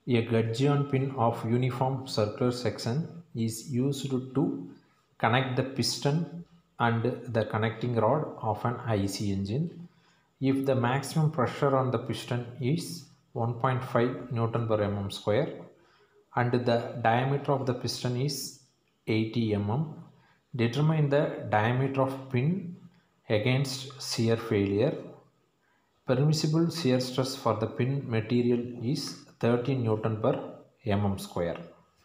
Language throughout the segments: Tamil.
A gudgeon pin of uniform circular section is used to connect the piston and the connecting rod of an IC engine. If the maximum pressure on the piston is 1.5 Newton per mm square and the diameter of the piston is 80 mm, determine the diameter of pin against shear failure. Permissible shear stress for the pin material is 30 Newton per mm square.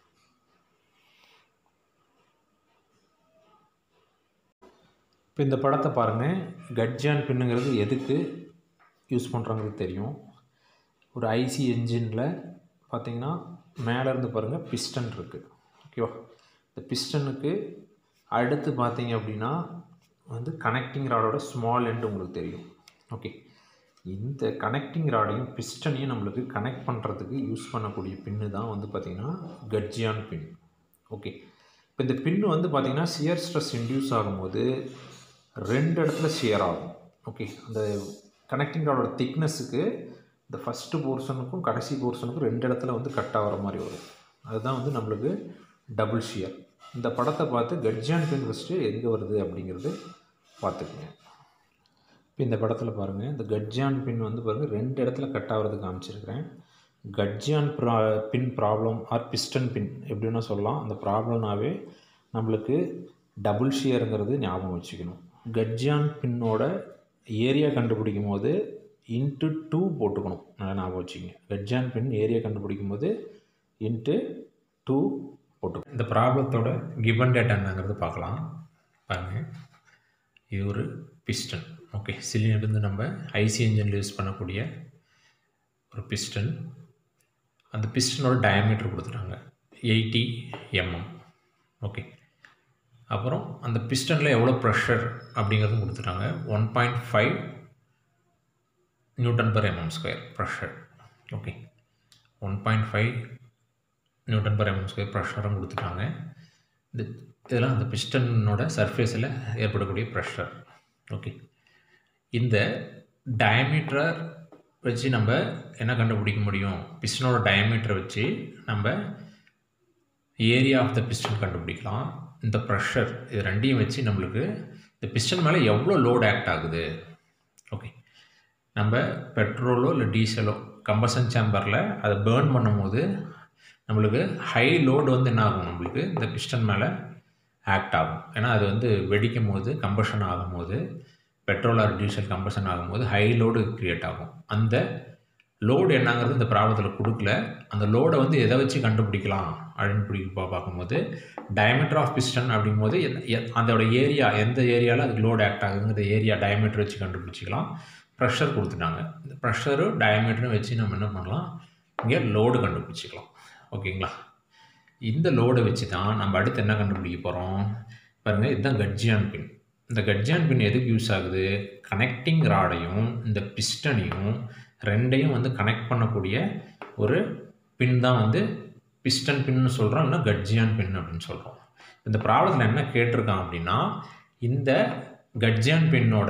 இப்போ இந்த படத்தை பாருங்கள் கட்ஜான் பின்னுங்கிறது எதுக்கு யூஸ் பண்ணுறாங்கிறது தெரியும் ஒரு ஐசி என்ஜினில் பார்த்தீங்கன்னா மேலே இருந்து பாருங்கள் பிஸ்டன் இருக்குது ஓகேவா இந்த பிஸ்டனுக்கு அடுத்து பார்த்தீங்க அப்படின்னா வந்து கனெக்டிங் ராடோட ஸ்மால் எண்ட் உங்களுக்கு தெரியும் ஓகே இந்த கனெக்டிங் ராடையும் பிஸ்டனையும் நம்மளுக்கு கனெக்ட் பண்ணுறதுக்கு யூஸ் பண்ணக்கூடிய பின்னு தான் வந்து பார்த்திங்கன்னா கட்ஜியான் பின் ஓகே இப்போ இந்த பின்னு வந்து பார்த்திங்கன்னா சியர் ஸ்ட்ரெஸ் இன்டியூஸ் ஆகும்போது ரெண்டு இடத்துல ஷியர் ஆகும் ஓகே அந்த கனெக்டிங் ராடோட திக்னஸுக்கு இந்த ஃபஸ்ட்டு போர்ஷனுக்கும் கடைசி போர்ஷனுக்கும் ரெண்டு இடத்துல வந்து கட் ஆகிற மாதிரி வரும் அதுதான் வந்து நம்மளுக்கு டபுள் ஷியர் இந்த படத்தை பார்த்து கட்ஜான் பின் ஃபஸ்ட்டு எங்கே வருது அப்படிங்கிறது பார்த்துக்குங்க இப்போ இந்த படத்தில் பாருங்கள் இந்த கட்ஜான் பின் வந்து பாருங்கள் ரெண்டு இடத்துல கட் ஆகிறது காமிச்சிருக்கிறேன் கட்ஜான் ப்ரா pin problem or piston pin எப்படின்னா சொல்லலாம் அந்த ப்ராப்ளம்னாவே நம்மளுக்கு டபுள் ஷியருங்கிறது ஞாபகம் வச்சுக்கணும் கட்ஜான் பின்னோட ஏரியா கண்டுபிடிக்கும் போது இன்ட்டு டூ போட்டுக்கணும் நல்லா ஞாபகம் வச்சுக்கோங்க கட்ஜான் பின் ஏரியா கண்டுபிடிக்கும் போது இன்ட்டு டூ போட்டுக்கணும் இந்த ப்ராப்ளத்தோட கிவன் டேட்டா என்னங்கிறது பார்க்கலாம் பாருங்கள் இது ஒரு பிஸ்டன் ஓகே சிலிண்டர் வந்து நம்ம ஐசி இன்ஜினில் யூஸ் பண்ணக்கூடிய ஒரு பிஸ்டன் அந்த பிஸ்டனோட டயமீட்டர் கொடுத்துட்டாங்க எயிட்டி எம்எம் ஓகே அப்புறம் அந்த பிஸ்டனில் எவ்வளோ ப்ரெஷர் அப்படிங்கிறதும் கொடுத்துட்டாங்க one point five newton per mm square pressure okay one point five newton per mm square ப்ரெஷரும் கொடுத்துட்டாங்க இந்த இதெல்லாம் அந்த பிஸ்டனோட சர்ஃபேஸில் ஏற்படக்கூடிய ப்ரெஷர் ஓகே இந்த டயமீட்டர் வச்சு நம்ம என்ன கண்டுபிடிக்க முடியும் பிஸ்டனோட டயமீட்டரை வச்சு நம்ம ஏரியா ஆஃப் த பிஸ்டன் கண்டுபிடிக்கலாம் இந்த ப்ரெஷர் இது ரெண்டையும் வச்சு நம்மளுக்கு இந்த பிஸ்டன் மேலே எவ்வளோ லோட் ஆக்ட் ஆகுது ஓகே நம்ம பெட்ரோலோ இல்லை டீசலோ கம்பசன் சேம்பரில் அதை பேர்ன் பண்ணும்போது நம்மளுக்கு ஹை லோடு வந்து என்ன ஆகும் நம்மளுக்கு இந்த பிஸ்டன் மேலே ஆக்ட் ஆகும் ஏன்னா அது வந்து வெடிக்கும் போது கம்பஷன் ஆகும்போது பெட்ரோல் ஆர் டீசல் கம்பஷன் ஆகும்போது ஹை லோடு க்ரியேட் ஆகும் அந்த லோடு என்னங்கிறது இந்த ப்ராப்ளத்தில் கொடுக்கல அந்த லோடை வந்து எதை வச்சு கண்டுபிடிக்கலாம் அப்படின்னு பிடிக்க பார்க்கும்போது டயமீட்டர் ஆஃப் பிஸ்டன் அப்படிங்கும்போது அதோட ஏரியா எந்த ஏரியாவில் அதுக்கு லோடு ஆக்ட் ஆகுதுங்கிற ஏரியா டயமீட்டர் வச்சு கண்டுபிடிச்சிக்கலாம் ப்ரெஷர் கொடுத்துட்டாங்க இந்த ப்ரெஷரும் டயமீட்டரும் வச்சு நம்ம என்ன பண்ணலாம் இங்கே லோடு கண்டுபிடிச்சிக்கலாம் ஓகேங்களா இந்த லோடை வச்சு தான் நம்ம அடுத்து என்ன கண்டுபிடிக்க போகிறோம் பாருங்கள் இதுதான் கட்ஜியான் பின் இந்த கட்ஜியான் பின் எதுக்கு யூஸ் ஆகுது கனெக்டிங் ராடையும் இந்த பிஸ்டனையும் ரெண்டையும் வந்து கனெக்ட் பண்ணக்கூடிய ஒரு பின் தான் வந்து பிஸ்டன் பின்னு சொல்கிறோம் இல்லைனா கட்ஜியான் பின் அப்படின்னு சொல்கிறோம் இந்த ப்ராப்ளத்தில் என்ன கேட்டிருக்கான் அப்படின்னா இந்த கட்ஜியான் பின்னோட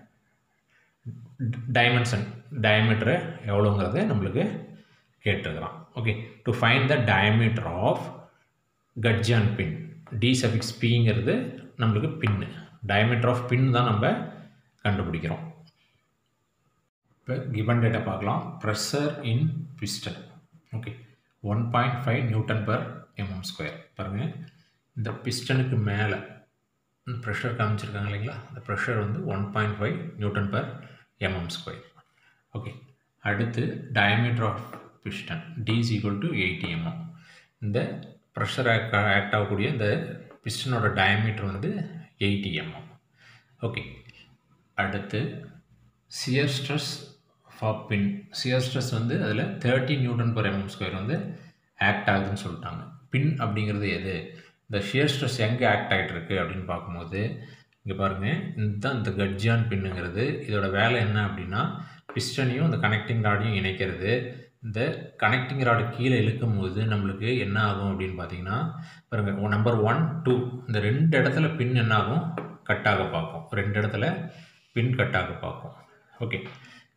டைமென்ஷன் டயமீட்டரு எவ்வளோங்கிறத நம்மளுக்கு கேட்டிருக்கிறான் okay to find the diameter of gudgeon pin d suffix பிங்கிறது நம்மளுக்கு பின்னு டயமீட்டர் ஆஃப் பின் தான் நம்ம கண்டுபிடிக்கிறோம் இப்போ கிவன் டேட்டா பார்க்கலாம் pressure in piston okay one point five newton per mm square பாருங்கள் இந்த பிஸ்டனுக்கு மேலே ப்ரெஷர் காமிச்சிருக்காங்க இல்லைங்களா அந்த ப்ரெஷர் வந்து one point five newton per mm square okay அடுத்து diameter of piston d is equal to eighty mm இந்த ப்ரெஷர் ஆக்ட் ஆக்ட் ஆகக்கூடிய இந்த பிஸ்டனோட டயமீட்டர் வந்து எயிட்டி எம்எம் ஓகே அடுத்து shear stress for pin shear stress வந்து அதில் thirty newton per mm square வந்து ஆக்ட் ஆகுதுன்னு சொல்லிட்டாங்க பின் அப்படிங்கிறது எது இந்த ஷியர் ஸ்ட்ரெஸ் எங்கே ஆக்ட் ஆகிட்டு இருக்கு அப்படின்னு பார்க்கும்போது இங்கே பாருங்கள் இதுதான் இந்த கட்ஜியான் பின்னுங்கிறது இதோட வேலை என்ன அப்படின்னா பிஸ்டனையும் இந்த கனெக்டிங் ராடையும் இணைக்கிறது இந்த கனெக்டிங் ராடு கீழே இழுக்கும் போது நம்மளுக்கு என்ன ஆகும் அப்படின்னு பார்த்தீங்கன்னா பாருங்க நம்பர் ஒன் டூ இந்த ரெண்டு இடத்துல பின் என்ன ஆகும் கட்டாக பார்க்கும் ரெண்டு இடத்துல பின் கட்டாக பார்க்கும் ஓகே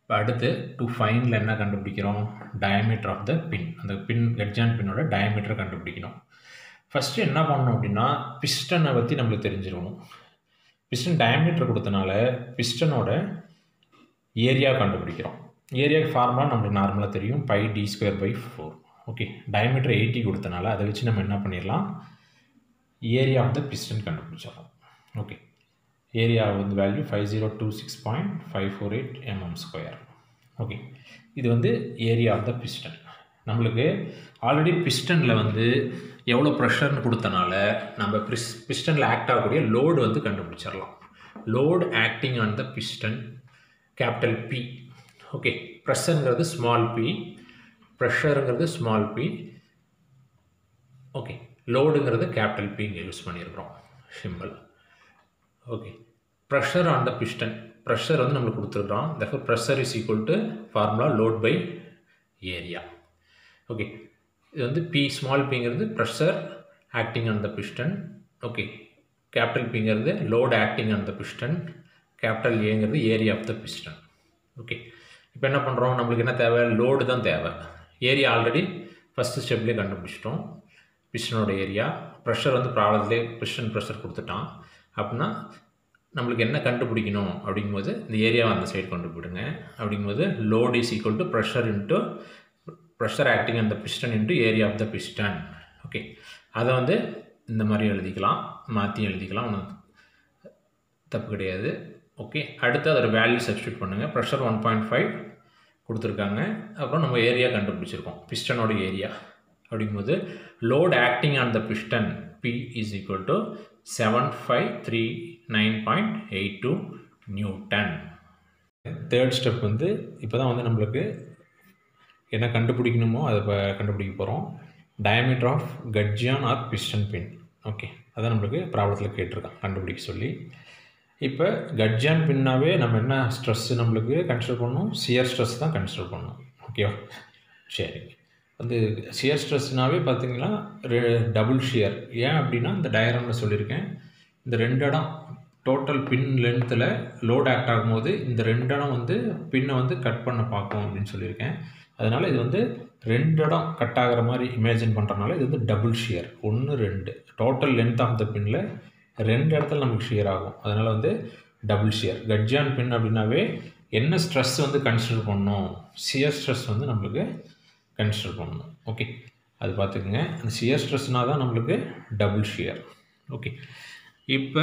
இப்போ அடுத்து டு ஃபைனில் என்ன கண்டுபிடிக்கிறோம் டயமீட்டர் ஆஃப் த பின் அந்த பின் கட்ஜான் பின்னோட டயமீட்டரை கண்டுபிடிக்கணும் ஃபஸ்ட்டு என்ன பண்ணணும் அப்படின்னா பிஸ்டனை பற்றி நம்மளுக்கு தெரிஞ்சிருக்கணும் பிஸ்டன் டயமீட்டர் கொடுத்தனால பிஸ்டனோட ஏரியா கண்டுபிடிக்கிறோம் ஏரியா ஃபார்முலா நம்மளுக்கு நார்மலாக தெரியும் pi d square by four okay diameter eighty கொடுத்தனால அதை வச்சு நம்ம என்ன பண்ணிடலாம் ஏரியா ஆஃப் த பிஸ்டன் கண்டுபிடிச்சிடலாம் ஓகே ஏரியா வந்து value five zero two six point five four eight mm square okay இது வந்து ஏரியா ஆஃப் த பிஸ்டன் நம்மளுக்கு ஆல்ரெடி பிஸ்டனில் வந்து எவ்வளோ ப்ரெஷர்னு கொடுத்தனால நம்ம பிஸ் பிஸ்டனில் ஆக்ட் ஆகக்கூடிய லோடு வந்து கண்டுபிடிச்சிடலாம் load acting on the piston capital P okay ப்ரெஷருங்கிறது ஸ்மால் பி ப்ரெஷருங்கிறது ஸ்மால் பி ஓகே லோடுங்கிறது கேபிட்டல் பி இங்கே யூஸ் பண்ணியிருக்கிறோம் simple okay pressure on the piston pressure வந்து நம்மளுக்கு கொடுத்துருக்குறோம் therefore pressure is equal to formula load by area okay இது வந்து பி ஸ்மால் பிங்கிறது pressure acting on the piston okay capital பிங்கிறது load acting on the piston capital ஏங்கிறது area of the piston okay இப்போ என்ன பண்ணுறோம் நம்மளுக்கு என்ன தேவை லோடு தான் தேவை ஏரியா ஆல்ரெடி ஃபஸ்ட்டு ஸ்டெப்லேயே கண்டுபிடிச்சிட்டோம் பிஸ்டனோட ஏரியா ப்ரெஷர் வந்து ப்ராப்ளத்துலேயே பிஸ்டன் ப்ரெஷர் கொடுத்துட்டான் அப்படின்னா நம்மளுக்கு என்ன கண்டுபிடிக்கணும் அப்படிங்கும்போது இந்த ஏரியாவை அந்த சைடு கொண்டு போயிடுங்க அப்படிங்கும்போது load is equal to pressure into pressure acting அந்த piston into area of the piston okay அதை வந்து இந்த மாதிரி எழுதிக்கலாம் மாற்றி எழுதிக்கலாம் ஒன்றும் தப்பு கிடையாது ஓகே அடுத்து அதோட வேல்யூ சப்ஸ்டியூட் பண்ணுங்கள் ப்ரெஷர் ஒன் பாயிண்ட் ஃபைவ் கொடுத்துருக்காங்க அப்புறம் நம்ம ஏரியா கண்டுபிடிச்சிருக்கோம் பிஸ்டனோட ஏரியா அப்படிங்கும்போது load acting on the piston P is equal to seven five three nine point eight two newton third step வந்து இப்போ தான் வந்து நம்மளுக்கு என்ன கண்டுபிடிக்கணுமோ அதை இப்போ கண்டுபிடிக்க போகிறோம் diameter of gudgeon or piston pin okay அதான் நம்மளுக்கு ப்ராப்ளத்தில் கேட்டிருக்கான் கண்டுபிடிக்க சொல்லி இப்போ கட்ஜான் பின்னாவே நம்ம என்ன ஸ்ட்ரெஸ்ஸு நம்மளுக்கு கன்சிடர் பண்ணணும் சியர் ஸ்ட்ரெஸ் தான் கன்சிடர் பண்ணணும் ஓகேவா சரி வந்து சியர் ஸ்ட்ரெஸ்னாவே பார்த்தீங்கன்னா டபுள் ஷியர் ஏன் அப்படின்னா இந்த டயக்ராமில் சொல்லியிருக்கேன் இந்த ரெண்டு இடம் டோட்டல் பின் லென்த்தில் லோட் ஆக்ட் ஆகும்போது இந்த ரெண்டு இடம் வந்து பின்னை வந்து கட் பண்ண பார்க்கும் அப்படின்னு சொல்லியிருக்கேன் அதனால் இது வந்து ரெண்டு இடம் கட் ஆகிற மாதிரி இமேஜின் பண்ணுறதுனால இது வந்து டபுள் ஷியர் ஒன்று ரெண்டு டோட்டல் லென்த் ஆஃப் த பின்னில் ரெண்டு இடத்துல நமக்கு ஷியர் ஆகும் அதனால் வந்து டபுள் ஷியர் கட்ஜான் பின் அப்படின்னாவே என்ன ஸ்ட்ரெஸ் வந்து கன்சிடர் பண்ணணும் சியர் ஸ்ட்ரெஸ் வந்து நம்மளுக்கு கன்சிடர் பண்ணணும் ஓகே அது பார்த்துக்குங்க அந்த சியர் ஸ்ட்ரெஸ்னால் தான் நம்மளுக்கு டபுள் ஷியர் ஓகே இப்போ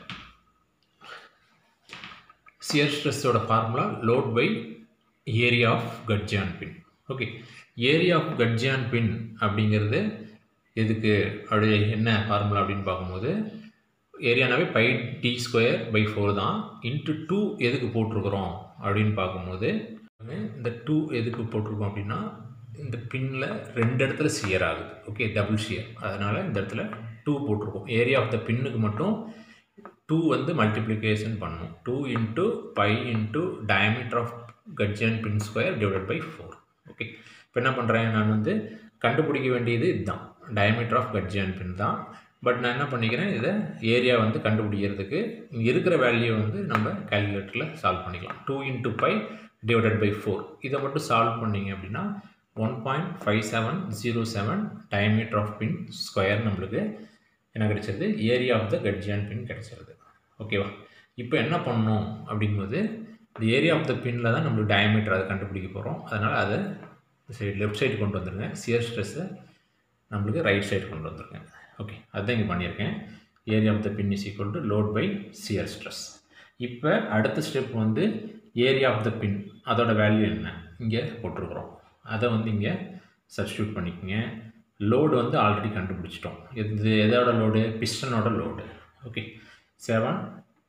சியர் ஸ்ட்ரெஸ்ஸோட formula load by area of gudgeon pin okay area of gudgeon pin அப்படிங்கிறது எதுக்கு அப்படி என்ன ஃபார்முலா அப்படின்னு பார்க்கும்போது ஏரியானாவே pi d square by four தான் இன்ட்டு டூ எதுக்கு போட்டிருக்கிறோம் அப்படின்னு பார்க்கும்போது இந்த டூ எதுக்கு போட்டிருக்கோம் அப்படின்னா இந்த பின்னில் ரெண்டு இடத்துல சியர் ஆகுது ஓகே டபுள் ஷியர் அதனால் இந்த இடத்துல டூ போட்டிருக்கோம் ஏரியா ஆஃப் த பின்னுக்கு மட்டும் டூ வந்து மல்டிப்ளிகேஷன் பண்ணணும் two into pi into diameter of gudgeon pin square divide by four okay இப்போ என்ன பண்ணுறேன் நான் வந்து கண்டுபிடிக்க வேண்டியது இதுதான் டயமீட்டர் ஆஃப் கட்ஜன் பின் தான் பட் நான் என்ன பண்ணிக்கிறேன் இதை ஏரியா வந்து கண்டுபிடிக்கிறதுக்கு இங்கே இருக்கிற வேல்யூ வந்து நம்ம கேல்குலேட்டரில் சால்வ் பண்ணிக்கலாம் two into pi divided by four இதை மட்டும் சால்வ் பண்ணிங்க அப்படின்னா one point five seven zero seven diameter of pin square நம்மளுக்கு என்ன கிடைச்சது ஏரியா ஆஃப் த கட்ஜியான் பின் கிடைச்சிருது ஓகேவா இப்போ என்ன பண்ணணும் அப்படிங்கும்போது இந்த ஏரியா ஆஃப் த பின்னில் தான் நம்மளுக்கு டயமீட்டர் அதை கண்டுபிடிக்க போகிறோம் அதனால் அதை சைடு லெஃப்ட் சைடு கொண்டு வந்துருங்க சியர் ஸ்ட்ரெஸ்ஸை நம்மளுக்கு ரைட் சைடு கொண்டு வந்துருங்க ஓகே அதுதான் இங்கே பண்ணியிருக்கேன் area of the pin is equal to load by shear stress இப்போ அடுத்த ஸ்டெப் வந்து ஏரியா ஆஃப் த பின் அதோட வேல்யூ என்ன இங்கே போட்டிருக்கிறோம் அதை வந்து இங்கே சப்ஸ்டியூட் பண்ணிக்கோங்க லோடு வந்து ஆல்ரெடி கண்டுபிடிச்சிட்டோம் இது எதோட லோடு பிஸ்டனோட load okay seven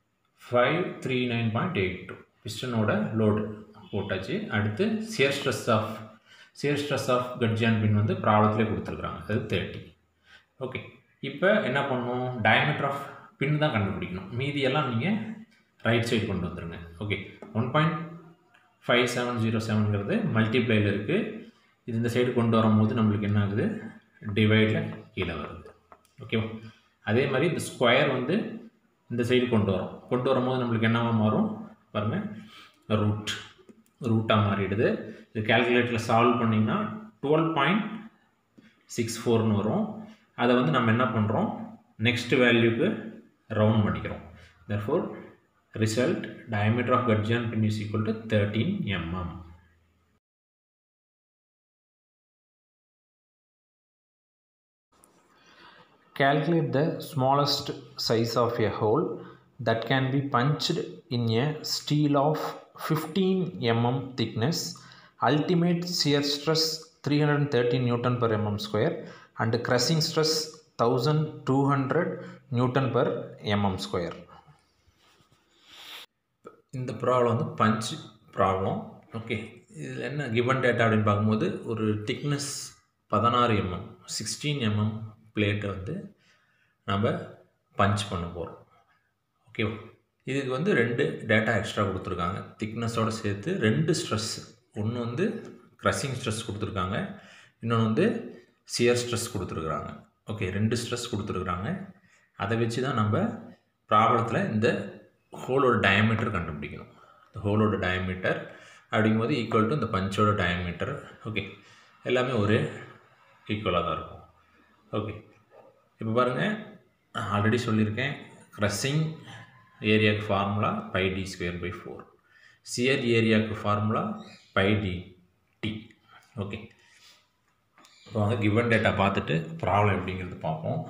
five three nine point eight two பிஸ்டனோட லோடு போட்டாச்சு அடுத்து shear stress of shear stress of gudgeon pin வந்து ப்ராப்ளத்திலே கொடுத்துருக்குறாங்க அது தேர்ட்டி ஓகே இப்போ என்ன பண்ணணும் டயமீட்டர் ஆஃப் பின் தான் கண்டுபிடிக்கணும் மீதியெல்லாம் நீங்கள் ரைட் சைடு கொண்டு வந்துடுங்க okay one point five seven zero செவனுங்கிறது மல்டிப்ளையில் இருக்குது இது இந்த சைடு கொண்டு வரும்போது நம்மளுக்கு என்ன ஆகுது டிவைடில் கீழே வருது ஓகேவா அதே மாதிரி இந்த ஸ்கொயர் வந்து இந்த சைடு கொண்டு வரோம் கொண்டு வரும்போது நம்மளுக்கு என்னவா மாறும் பாருங்கள் ரூட் ரூட்டாக மாறிடுது இது கேல்குலேட்டரில் சால்வ் பண்ணிங்கன்னா டுவெல் பாயிண்ட் சிக்ஸ் ஃபோர்னு வரும் அதை வந்து நம்ம என்ன பண்ணுறோம் நெக்ஸ்ட் வேல்யூக்கு ரவுண்ட் பண்ணிக்கிறோம் therefore result diameter of gudgeon pin is equal to 13 mm calculate the smallest size of a hole that can be punched in a steel of 15 mm thickness ultimate shear stress 330 newton per mm square and crushing stress 1200 newton per mm square இந்த ப்ராப்ளம் வந்து பஞ்ச் ப்ராப்ளம் ஓகே இதில் என்ன கிவன் டேட்டா அப்படின்னு பார்க்கும்போது ஒரு திக்னஸ் பதினாறு எம்எம் சிக்ஸ்டீன் எம்எம் பிளேட்டை வந்து நம்ம பஞ்ச் பண்ண போகிறோம் ஓகே இதுக்கு வந்து ரெண்டு டேட்டா எக்ஸ்ட்ரா கொடுத்துருக்காங்க திக்னஸோடு சேர்த்து ரெண்டு ஸ்ட்ரெஸ் ஒன்று வந்து க்ரஷிங் ஸ்ட்ரெஸ் கொடுத்துருக்காங்க இன்னொன்று வந்து சியர் ஸ்ட்ரெஸ் கொடுத்துருக்குறாங்க ஓகே ரெண்டு ஸ்ட்ரெஸ் கொடுத்துருக்குறாங்க அதை வச்சு தான் நம்ம ப்ராப்ளத்தில் இந்த ஹோலோட டயமீட்டர் கண்டுபிடிக்கணும் இந்த ஹோலோட டயமீட்டர் அப்படிங்கும்போது ஈக்குவல் டு இந்த பஞ்சோட டயமீட்டர் ஓகே எல்லாமே ஒரே ஈக்குவலாக தான் இருக்கும் ஓகே இப்போ பாருங்கள் நான் ஆல்ரெடி சொல்லியிருக்கேன் க்ரஷிங் ஏரியாவுக்கு formula pi d square by four shear ஏரியாவுக்கு formula pi d t okay இப்போ வந்து கிவன் டேட்டா பார்த்துட்டு ப்ராப்ளம் எப்படிங்கிறது பார்ப்போம்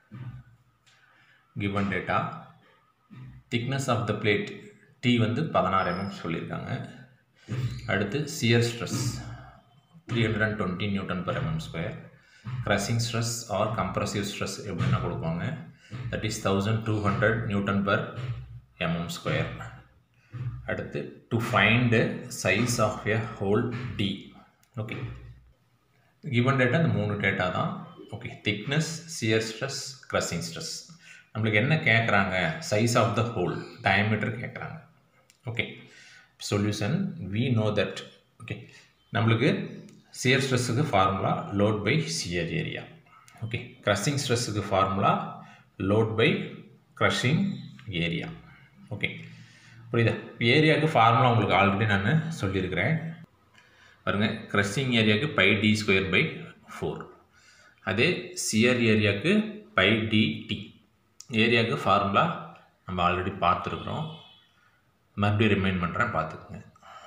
given data thickness of the plate t வந்து பதினாறு எம்எம் சொல்லியிருக்காங்க அடுத்து shear stress three hundred and twenty newton per mm square crushing stress or compressive stress எப்படின்னா கொடுப்பாங்க that is thousand two hundred newton per mm square அடுத்து to find size of a whole D okay given data இந்த மூணு டேட்டா தான் okay thickness shear stress crushing stress நம்மளுக்கு என்ன கேட்குறாங்க size of the hole diameter கேட்குறாங்க okay solution we know that okay நம்மளுக்கு சியர் ஸ்ட்ரெஸ்ஸுக்கு formula load by shear area okay crushing ஸ்ட்ரெஸ்ஸுக்கு formula load by crushing area okay புரியுதா ஏரியாவுக்கு ஃபார்முலா உங்களுக்கு ஆல்ரெடி நான் சொல்லியிருக்கிறேன் பாருங்கள் க்ரஷிங் ஏரியாவுக்கு pi d square by four அதே சியர் ஏரியாவுக்கு பை டி டி ஏரியாவுக்கு ஃபார்முலா நம்ம ஆல்ரெடி பார்த்துருக்குறோம் மறுபடியும் ரிமைண்ட் பண்ணுறேன் பார்த்துக்குங்க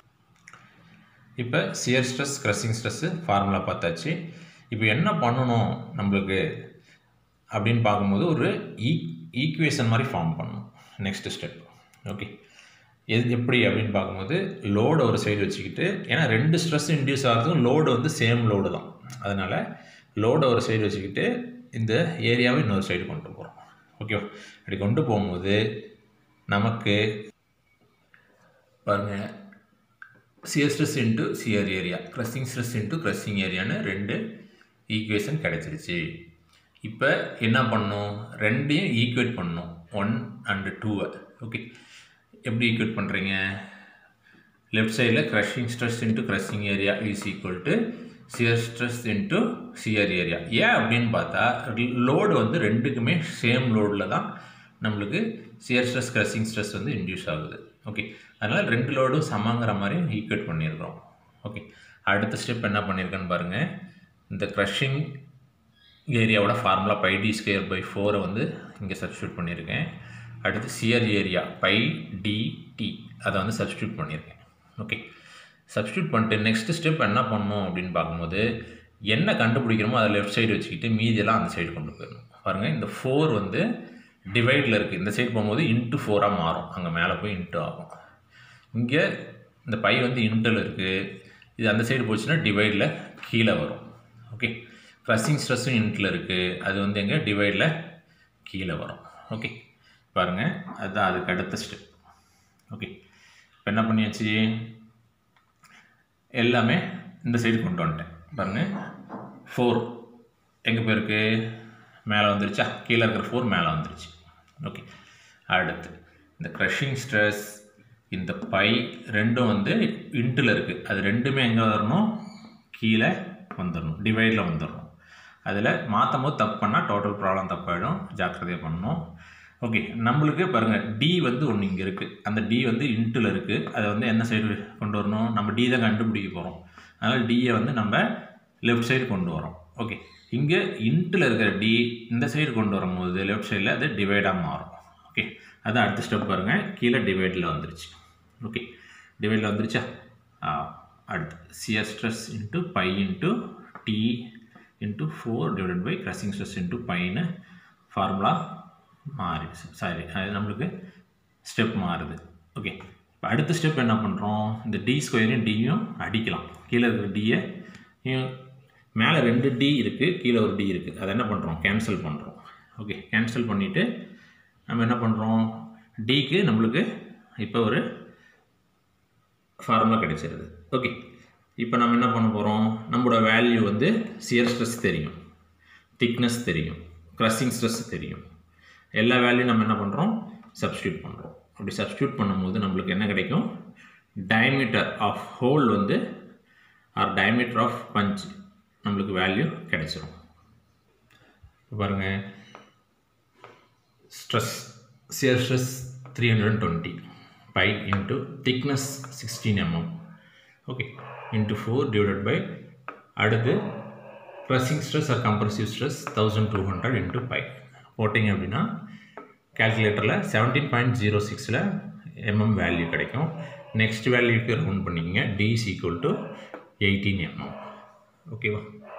இப்போ shear stress crushing stress formula பார்த்தாச்சு இப்போ என்ன பண்ணணும் நம்மளுக்கு அப்படின்னு பார்க்கும்போது ஒரு ஈ ஈக்குவேஷன் மாதிரி ஃபார்ம் பண்ணணும் நெக்ஸ்ட் ஸ்டெப் ஓகே எது எப்படி அப்படின்னு பார்க்கும்போது லோடு ஒரு சைடு வச்சுக்கிட்டு ஏன்னா ரெண்டு ஸ்ட்ரெஸ் இன்டியூஸ் ஆகிறதும் லோடு வந்து சேம் லோடு தான் அதனால் லோடை ஒரு சைடு வச்சுக்கிட்டு இந்த ஏரியாவை இன்னொரு சைடு கொண்டு போகிறோம் ஓகேவா அப்படி கொண்டு போகும்போது நமக்கு பாருங்கள் shear stress into shear area crushing stress into crushing ஏரியான்னு ரெண்டு ஈக்குவேஷன் கிடச்சிருச்சு இப்போ என்ன பண்ணணும் ரெண்டையும் ஈக்குவேட் பண்ணணும் ஒன் அண்டு டூவை ஓகே எப்படி ஈக்குவேட் பண்ணுறீங்க லெஃப்ட் சைடில் crushing stress into crushing area is equal to shear stress into shear area ஏன் அப்படின்னு பார்த்தா லோடு வந்து ரெண்டுக்குமே சேம் லோடில் தான் நம்மளுக்கு சியர் ஸ்ட்ரெஸ் க்ரஷிங் ஸ்ட்ரெஸ் வந்து இன்டியூஸ் ஆகுது ஓகே அதனால் ரெண்டு லோடும் சமங்கிற மாதிரி ஈக்குவேட் பண்ணியிருக்கிறோம் ஓகே அடுத்த ஸ்டெப் என்ன பண்ணியிருக்கேன்னு பாருங்கள் இந்த க்ரஷிங் ஏரியாவோட formula pi d square by ஃபோரை வந்து இங்கே சப்ஸ்டியூட் பண்ணியிருக்கேன் அடுத்து shear area pi d t அதை வந்து சப்ஸ்டியூட் பண்ணியிருக்கேன் ஓகே சப்ஸ்டியூட் பண்ணிட்டு நெக்ஸ்ட் ஸ்டெப் என்ன பண்ணணும் அப்படின்னு பார்க்கும்போது என்ன கண்டுபிடிக்கிறோமோ அதை லெஃப்ட் சைடு வச்சுக்கிட்டு மீதியெல்லாம் அந்த சைடு கொண்டு போயிடணும் பாருங்கள் இந்த ஃபோர் வந்து டிவைடில் இருக்குது இந்த சைடு போகும்போது இன்ட்டு ஃபோராக மாறும் அங்கே மேலே போய் இன்ட்டு ஆகும் இங்கே இந்த பை வந்து இன்ட்டில் இருக்குது இது அந்த சைடு போச்சுன்னா டிவைடில் கீழே வரும் ஓகே க்ரஷிங் ஸ்ட்ரெஸ்ஸும் இன்ட்டில் இருக்குது அது வந்து எங்கே டிவைடில் கீழே வரும் ஓகே பாருங்கள் அதுதான் அதுக்கு அடுத்த ஸ்டெப் ஓகே இப்போ என்ன பண்ணியாச்சு எல்லாமே இந்த சைடு கொண்டு வந்துட்டேன் பாருங்கள் ஃபோர் எங்கே போயிருக்கு மேலே வந்துருச்சா கீழே இருக்கிற ஃபோர் மேலே வந்துருச்சு ஓகே அடுத்து இந்த க்ரஷிங் ஸ்ட்ரெஸ் இந்த பை ரெண்டும் வந்து இன்ட்டில் இருக்குது அது ரெண்டுமே எங்கே வரணும் கீழே வந்துடணும் டிவைடில் வந்துடணும் அதில் மாற்றும் போது தப்பு பண்ணால் டோட்டல் ப்ராப்ளம் தப்பாயிடும் ஜாக்கிரதையாக பண்ணணும் ஓகே நம்மளுக்கு பாருங்கள் டி வந்து ஒன்று இங்கே இருக்குது அந்த டி வந்து இன்ட்டில் இருக்குது அதை வந்து என்ன சைடு கொண்டு வரணும் நம்ம டி தான் கண்டுபிடிக்க போகிறோம் அதனால் டியை வந்து நம்ம லெஃப்ட் சைடு கொண்டு வரோம் ஓகே இங்கே இன்ட்டில் இருக்கிற டி இந்த சைடு கொண்டு வரும்போது லெஃப்ட் சைடில் அது டிவைடாக மாறும் ஓகே அதான் அடுத்த ஸ்டெப் பாருங்கள் கீழே டிவைடில் வந்துருச்சு ஓகே டிவைடில் வந்துருச்சா ஆ அடுத்து shear stress into pi into t into four divided by crushing stress into பைன்னு ஃபார்முலா மாறிடுச்சு சாரி அது நம்மளுக்கு ஸ்டெப் மாறுது ஓகே இப்போ அடுத்த ஸ்டெப் என்ன பண்ணுறோம் இந்த டி ஸ்கொயரையும் டியும் அடிக்கலாம் கீழே இருக்கிற டியை மேலே ரெண்டு டி இருக்குது கீழே ஒரு டி இருக்குது அதை என்ன பண்ணுறோம் கேன்சல் பண்ணுறோம் ஓகே கேன்சல் பண்ணிவிட்டு நம்ம என்ன பண்ணுறோம் டிக்கு நம்மளுக்கு இப்போ ஒரு ஃபார்முலா கிடைச்சிருது ஓகே இப்போ நம்ம என்ன பண்ண போகிறோம் நம்மளோட வேல்யூ வந்து சியர் ஸ்ட்ரெஸ் தெரியும் திக்னஸ் தெரியும் க்ரஷிங் ஸ்ட்ரெஸ் தெரியும் எல்லா வேல்யூ நம்ம என்ன பண்ணுறோம் சப்ஸ்டியூட் பண்ணுறோம் அப்படி சப்ஸ்டியூட் பண்ணும்போது நம்மளுக்கு என்ன கிடைக்கும் டயமீட்டர் ஆஃப் ஹோல் வந்து ஆர் டயமீட்டர் ஆஃப் பஞ்ச் நம்மளுக்கு வேல்யூ கிடைச்சிரும் இப்போ பாருங்கள் stress shear stress three hundred twenty pi into thickness sixteen mm okay into four divided by அடுத்து crushing stress or compressive stress thousand two hundred into pi போட்டிங்க அப்படின்னா கேல்குலேட்டரில் செவன்டீன் பாயிண்ட் ஜீரோ சிக்ஸில் எம்எம் வேல்யூ கிடைக்கும் நெக்ஸ்ட் வேல்யூக்கு ரவுண்ட் பண்ணிக்கங்க d is equal to eighteen mm ஓகேவா